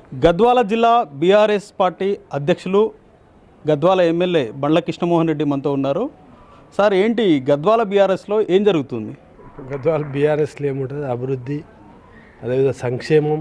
గద్వాల జిల్లా BRS party అధ్యక్షులు Gadwal MLA Bandla Krishnamohan Reddy మనతో ఉన్నారు సార్ ఏంటి గద్వాల బీఆర్ఎస్లో ఏం జరుగుతుంది గద్వాల బీఆర్ఎస్లో ఏముంటుంది అభివృద్ధి అదేవిధంగా సంక్షేమం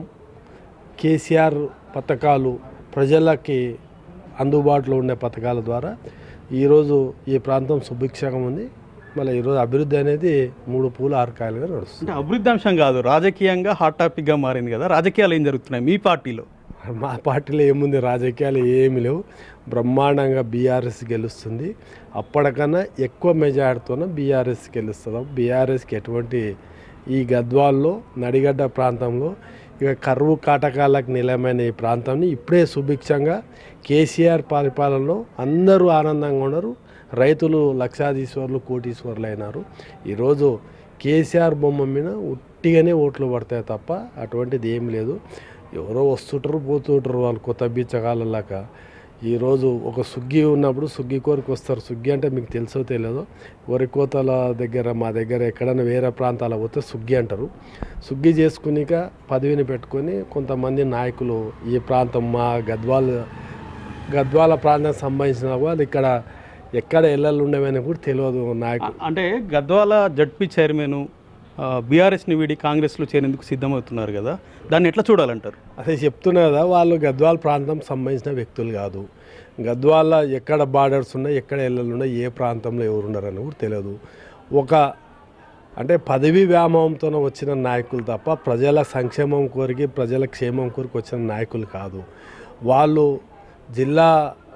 కేసీఆర్ పథకాలు ప్రజలకి అందుబాటులో ఉండే పథకాల ద్వారా ఈరోజు ఈ ప్రాంతం సుభిక్షంగా ఉంది మళ్ళీ ఈరోజు అభివృద్ధి అనేది మూడు పూలు ఆరు కాయలుగా నడుస్తుంది అంటే అభివృద్ధి అంశం కాదు రాజకీయంగా హాట్ టాపిక్గా మారింది కదా రాజకీయాలు ఏం జరుగుతున్నాయి మీ పార్టీలో మా పార్టీలో ఏముంది రాజకీయాలు ఏమి లేవు బ్రహ్మాండంగా బీఆర్ఎస్ గెలుస్తుంది అప్పటికన్నా ఎక్కువ మెజార్టీతోనే బీఆర్ఎస్ గెలుస్తుంది బీఆర్ఎస్కి ఎటువంటి ఈ గద్వాల్లో నడిగడ్డ ప్రాంతంలో ఇక కరువు కాటకాలకు నిలయమైన ఈ ప్రాంతాన్ని ఇప్పుడే సుభిక్షంగా కేసీఆర్ పరిపాలనలో అందరూ ఆనందంగా ఉన్నారు రైతులు లక్షాధీశ్వర్లు కోటీశ్వర్లు అయినారు ఈరోజు కేసీఆర్ బొమ్మ మీద ఉట్టిగానే ఓట్లు పడతాయి తప్ప అటువంటిది ఏం లేదు ఎవరో వస్తుంటారు పోతుంటారు వాళ్ళు కొత్త బిచ్చగాళ్ళలాక ఈరోజు ఒక సుగ్గి ఉన్నప్పుడు సుగ్గి కోరికి వస్తారు సుగ్గి అంటే మీకు తెలుసో తెలియదో వరి కోతల దగ్గర మా దగ్గర ఎక్కడైనా వేరే ప్రాంతాలకు పోతే సుగ్గి అంటారు సుగ్గి చేసుకునిక పదవిని పెట్టుకొని కొంతమంది నాయకులు ఈ ప్రాంతం మా గద్వాల గద్వాల ప్రాంతానికి సంబంధించిన వాళ్ళు ఇక్కడ ఎక్కడ ఎల్లలు ఉండేవని కూడా తెలియదు నాయకులు అంటే గద్వాల జడ్పీ చైర్మన్ బీఆర్ఎస్ని వీడి కాంగ్రెస్లో చేరేందుకు సిద్ధమవుతున్నారు కదా దాన్ని ఎట్లా చూడాలంటారు అదే చెప్తున్నా కదా వాళ్ళు గద్వాల ప్రాంతం సంబంధించిన వ్యక్తులు కాదు గద్వాల ఎక్కడ బార్డర్స్ ఉన్నాయి ఎక్కడ ఎల్లలు ఉన్నాయి ఏ ప్రాంతంలో ఎవరు ఉన్నారని కూడా తెలియదు ఒక అంటే పదవి వ్యామోహంతో వచ్చిన నాయకులు తప్ప ప్రజల సంక్షేమం కోరికి ప్రజల క్షేమం కోరికి వచ్చిన నాయకులు కాదు వాళ్ళు జిల్లా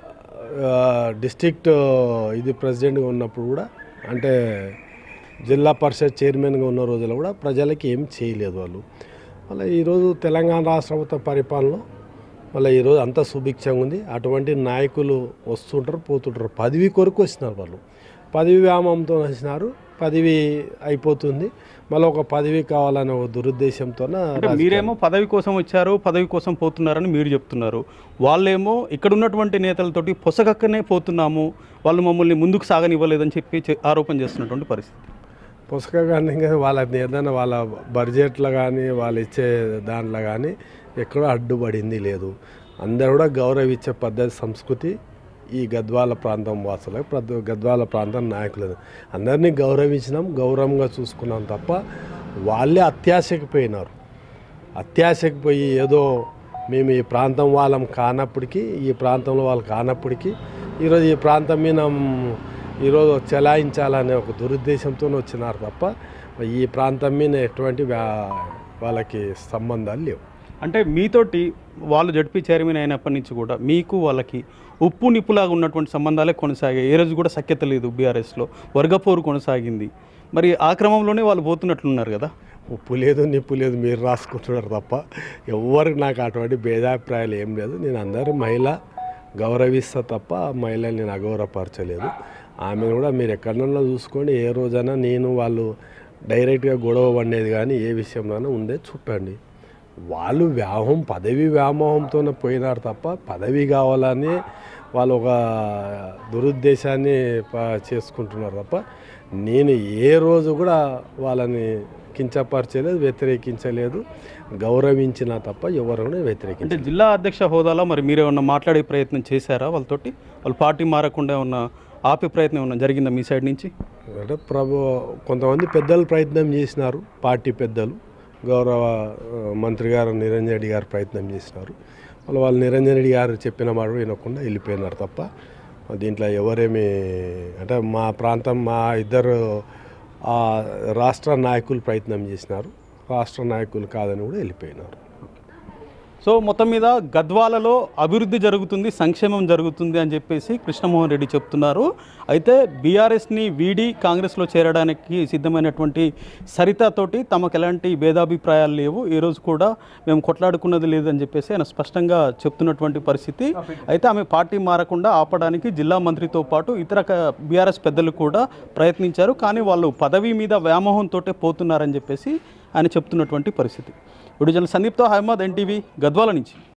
ఆ, డిస్ట్రిక్ట్ ఇది ప్రెసిడెంట్గా ఉన్నప్పుడు కూడా అంటే జిల్లా పరిషత్ చైర్మన్గా ఉన్న రోజుల్లో కూడా ప్రజలకి ఏం చేయలేదు వాళ్ళు మళ్ళీ ఈరోజు తెలంగాణ రాష్ట్ర ప్రభుత్వ పరిపాలనలో మళ్ళీ ఈరోజు అంతా సుభిక్షంగా ఉంది అటువంటి నాయకులు వస్తుంటారు పోతుంటారు పదవి కొరకు వచ్చినారు వాళ్ళు పదవి వ్యామోహంతో వచ్చినారు పదవి అయిపోతుంది మళ్ళీ ఒక పదవి కావాలనే ఒక దురుద్దేశంతో అంటే మీరేమో పదవి కోసం వచ్చారు పదవి కోసం పోతున్నారని మీరు చెప్తున్నారు వాళ్ళేమో ఇక్కడ ఉన్నటువంటి నేతలతోటి పొసగక్కనే పోతున్నాము వాళ్ళు మమ్మల్ని ముందుకు సాగనివ్వలేదని చెప్పి చె- ఆరోపణ చేస్తున్నటువంటి పరిస్థితి పుస్తక కానీ ఇంకా వాళ్ళ ఏదైనా వాళ్ళ బడ్జెట్లో కానీ వాళ్ళు ఇచ్చే దాంట్లో కానీ ఎక్కడో అడ్డుపడింది లేదు అందరూ కూడా గౌరవించే పద్ధతి సంస్కృతి ఈ గద్వాల ప్రాంతం వాసులకు ప్రతి గద్వాల ప్రాంతం నాయకులు అందరినీ గౌరవించినాం గౌరవంగా చూసుకున్నాం తప్ప వాళ్ళే అత్యాశకి పోయినారు అత్యాశకి పోయి ఏదో మేము ఈ ప్రాంతం వాళ్ళం కానప్పటికీ ఈ ప్రాంతంలో వాళ్ళు కానప్పటికీ ఈరోజు ఈ ప్రాంతం మీద ఈరోజు చెలాయించాలనే ఒక దురుద్దేశంతో వచ్చినారు తప్ప ఈ ప్రాంతం మీద ఎటువంటి వ్యా- వాళ్ళకి సంబంధాలు లేవు అంటే మీతోటి వాళ్ళు జడ్పీ చైర్మన్ అయినప్పటి నుంచి కూడా మీకు వాళ్ళకి ఉప్పు నిప్పులాగా ఉన్నటువంటి సంబంధాలే కొనసాగాయి ఏ రోజు కూడా సఖ్యత లేదు బీఆర్ఎస్లో వర్గపోరు కొనసాగింది మరి ఆ క్రమంలోనే వాళ్ళు పోతున్నట్లున్నారు కదా ఉప్పు లేదు నిప్పు లేదు మీరు రాసుకుంటున్నారు తప్ప ఎవరికి నాకు అటువంటి భేదాభిప్రాయాలు ఏం లేదు నేను అందరి మహిళ గౌరవిస్తా తప్ప ఆ మహిళని నేను అగౌరవపరచలేదు ఆమె కూడా మీరు ఎక్కడన్నా చూసుకోండి ఏ రోజైనా నేను వాళ్ళు డైరెక్ట్గా గొడవ పడేది కానీ ఏ విషయంలోనే ఉందే చూపండి వాళ్ళు వ్యామోహం పదవి వ్యామోహంతోనే పోయినారు తప్ప పదవి కావాలని వాళ్ళు ఒక దురుద్దేశాన్ని ప- చేసుకుంటున్నారు తప్ప నేను ఏ రోజు కూడా వాళ్ళని కించపరచలేదు వ్యతిరేకించలేదు గౌరవించిన తప్ప ఎవరు వ్యతిరేకించలేదు అంటే జిల్లా అధ్యక్ష హోదాలో మరి మీరేమన్నా మాట్లాడే ప్రయత్నం చేశారా వాళ్ళతోటి వాళ్ళు పార్టీ మారకుండా ఉన్న ఆపే ప్రయత్నం ఏమన్నా జరిగిందా మీ సైడ్ నుంచి అంటే ప్రభు కొంతమంది పెద్దలు ప్రయత్నం చేసినారు పార్టీ పెద్దలు గౌరవ ఆ, మంత్రి గారు నిరంజన్ రెడ్డి గారు ప్రయత్నం చేసినారు వాళ్ళు వాళ్ళు నిరంజన్ రెడ్డి గారు చెప్పిన మాట వినకుండా వెళ్ళిపోయినారు తప్ప దీంట్లో ఎవరేమి అంటే మా ప్రాంతం మా ఇద్దరు ఆ, రాష్ట్ర నాయకులు ప్రయత్నం చేసినారు రాష్ట్ర నాయకులు కాదని కూడా వెళ్ళిపోయినారు సో మొత్తం మీద గద్వాలలో అభివృద్ధి జరుగుతుంది సంక్షేమం జరుగుతుంది అని చెప్పేసి కృష్ణమోహన్ రెడ్డి చెప్తున్నారు అయితే బీఆర్ఎస్ని వీడి కాంగ్రెస్లో చేరడానికి సిద్ధమైనటువంటి సరితతోటి తమకు ఎలాంటి భేదాభిప్రాయాలు లేవు ఈ రోజు కూడా మేము కొట్లాడుకున్నది లేదని చెప్పేసి ఆయన స్పష్టంగా చెప్తున్నటువంటి పరిస్థితి అయితే ఆమె పార్టీ మారకుండా ఆపడానికి జిల్లా మంత్రితో పాటు ఇతర బీఆర్ఎస్ పెద్దలు కూడా ప్రయత్నించారు కానీ వాళ్ళు పదవి మీద వ్యామోహంతో పోతున్నారని చెప్పేసి ఆయన చెప్తున్నటువంటి పరిస్థితి విడుదల సందీప్తో అహ్మద్ ఎన్టీవీ గద్వాల నుంచి